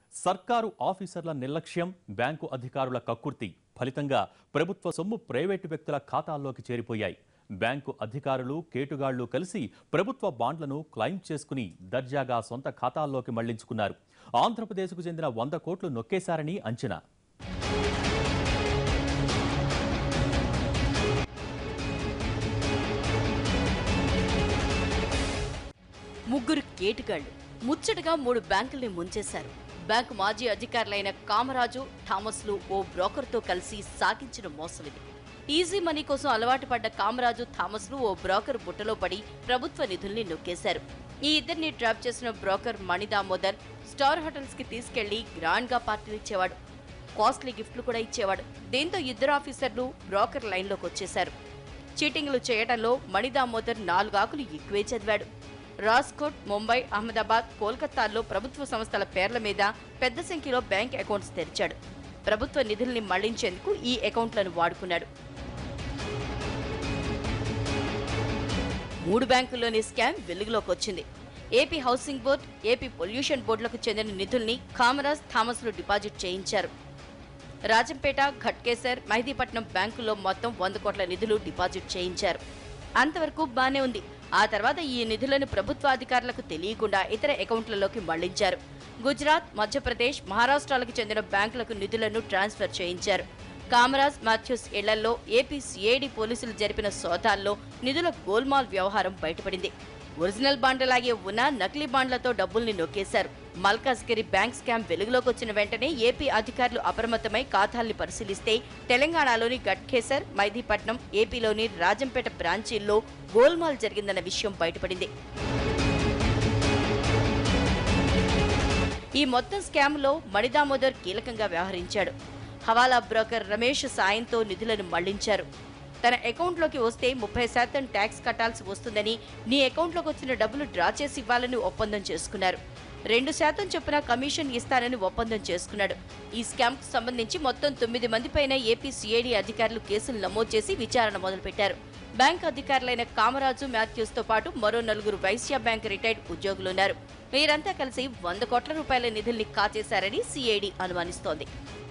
సర్కారు ఆఫీసర్ల నిర్లక్ష్యం బ్యాంకు అధికారుల కక్కుర్తి ఫలితంగా ప్రభుత్వ సొమ్ము ప్రైవేటు వ్యక్తుల ఖాతాల్లోకి చేరిపోయాయి బ్యాంకు అధికారులు కేటుగాళ్లు కలిసి ప్రభుత్వ బాండ్లను క్లెయిమ్ చేసుకుని దర్జాగా సొంత ఖాతాల్లోకి మళ్లించుకున్నారు ఆంధ్రప్రదేశ్కు చెందిన వంద కోట్లు నొక్కేశారని అంచనా ముగ్గురు కేటుగాళ్లు ముచ్చటగా మూడు బ్యాంకుల్ని ముంచేశారు బ్యాంకు మాజీ అధికారులైన కామరాజు థామస్లు ఓ బ్రోకర్తో కలిసి సాగించిన మోసం ఇది ఈజీ మనీ కోసం అలవాటు పడ్డ కామరాజు థామస్లు ఓ బ్రోకర్ బుట్టలో పడి ప్రభుత్వ నిధుల్ని నొక్కేశారు ఈ ఇద్దరిని ట్రాప్ చేసిన broker Mani Damodar star hotels కి తీసుకెళ్లి గ్రాండ్ గా పార్టీలు ఇచ్చేవాడు కాస్ట్లీ గిఫ్ట్లు కూడా ఇచ్చేవాడు దీంతో ఇద్దరు ఆఫీసర్లు బ్రోకర్ లైన్లోకి వచ్చేశారు చీటింగ్లు చేయడంలో మణి దామోదర్ నాలుగు ఆకులు ఎక్కువే చదివాడు రాజ్కోట్ ముంబై అహ్మదాబాద్ కోల్కతాల్లో ప్రభుత్వ సంస్థల పేర్ల మీద పెద్ద సంఖ్యలో బ్యాంక్ అకౌంట్స్ తెరిచాడు ప్రభుత్వ నిధుల్ని మళ్లించేందుకు ఈ అకౌంట్లను వాడుకున్నాడు మూడు బ్యాంకుల్లోని స్కామ్ వెలుగులోకి వచ్చింది AP housing board AP pollution బోర్డులకు చెందిన నిధుల్ని కామరాజ్ థామస్లు డిపాజిట్ చేయించారు రాజంపేట ఘట్కేసర్ మెహదీపట్నం బ్యాంకుల్లో మొత్తం వంద కోట్ల నిధులు డిపాజిట్ చేయించారు అంతవరకు బానే ఉంది ఆ తర్వాత ఈ నిధులను ప్రభుత్వ అధికారులకు తెలియకుండా ఇతర అకౌంట్లలోకి మళ్లించారు గుజరాత్ మధ్యప్రదేశ్ మహారాష్ట్రాలకు చెందిన బ్యాంకులకు నిధులను ట్రాన్స్ఫర్ చేయించారు కామరాజ్ మాథ్యూస్ ఇళ్లలో ఏపీ సిఐడి పోలీసులు జరిపిన సోదాల్లో నిధుల గోల్మాల్ వ్యవహారం బయటపడింది ఒరిజినల్ బాండ్లలాగే ఉన్న నకిలీ బాండ్లతో డబ్బుల్ని నొక్కేశారు మల్కాజ్గిరి బ్యాంక్ స్కామ్ వెలుగులోకి వచ్చిన వెంటనే ఏపీ అధికారులు అప్రమత్తమై ఖాతాల్ని పరిశీలిస్తే తెలంగాణలోని గట్కేసర్ మైదీపట్నం ఏపీలోని రాజంపేట బ్రాంచీల్లో గోల్మాల్ జరిగిందన్న విషయం బయటపడింది ఈ మొత్తం స్కామ్లో మణిదామోదర్ కీలకంగా వ్యవహరించాడు హవాలా బ్రోకర్ రమేష్ సాయంతో నిధులను మళ్లించారు తన అకౌంట్లోకి వస్తే ముప్పై శాతం ట్యాక్స్ కట్టాల్సి వస్తుందని నీ అకౌంట్లోకి వచ్చిన డబ్బులు డ్రా చేసి ఇవ్వాలని ఒప్పందం చేసుకున్నారు రెండు శాతం చొప్పున కమిషన్ ఇస్తానని ఒప్పందం చేసుకున్నాడు ఈ స్కామ్కు సంబంధించి మొత్తం తొమ్మిది మంది పైన ఏపీ సిఐడి అధికారులు కేసులు నమోదు చేసి విచారణ మొదలుపెట్టారు బ్యాంక్ అధికారులైన కామరాజు మాథ్యూస్ తో పాటు మరో నలుగురు వైశ్య బ్యాంక్ రిటైర్డ్ ఉద్యోగులున్నారు వీరంతా కలిసి వంద కోట్ల రూపాయల నిధుల్ని కాచేశారని సిఐడి అనుమానిస్తోంది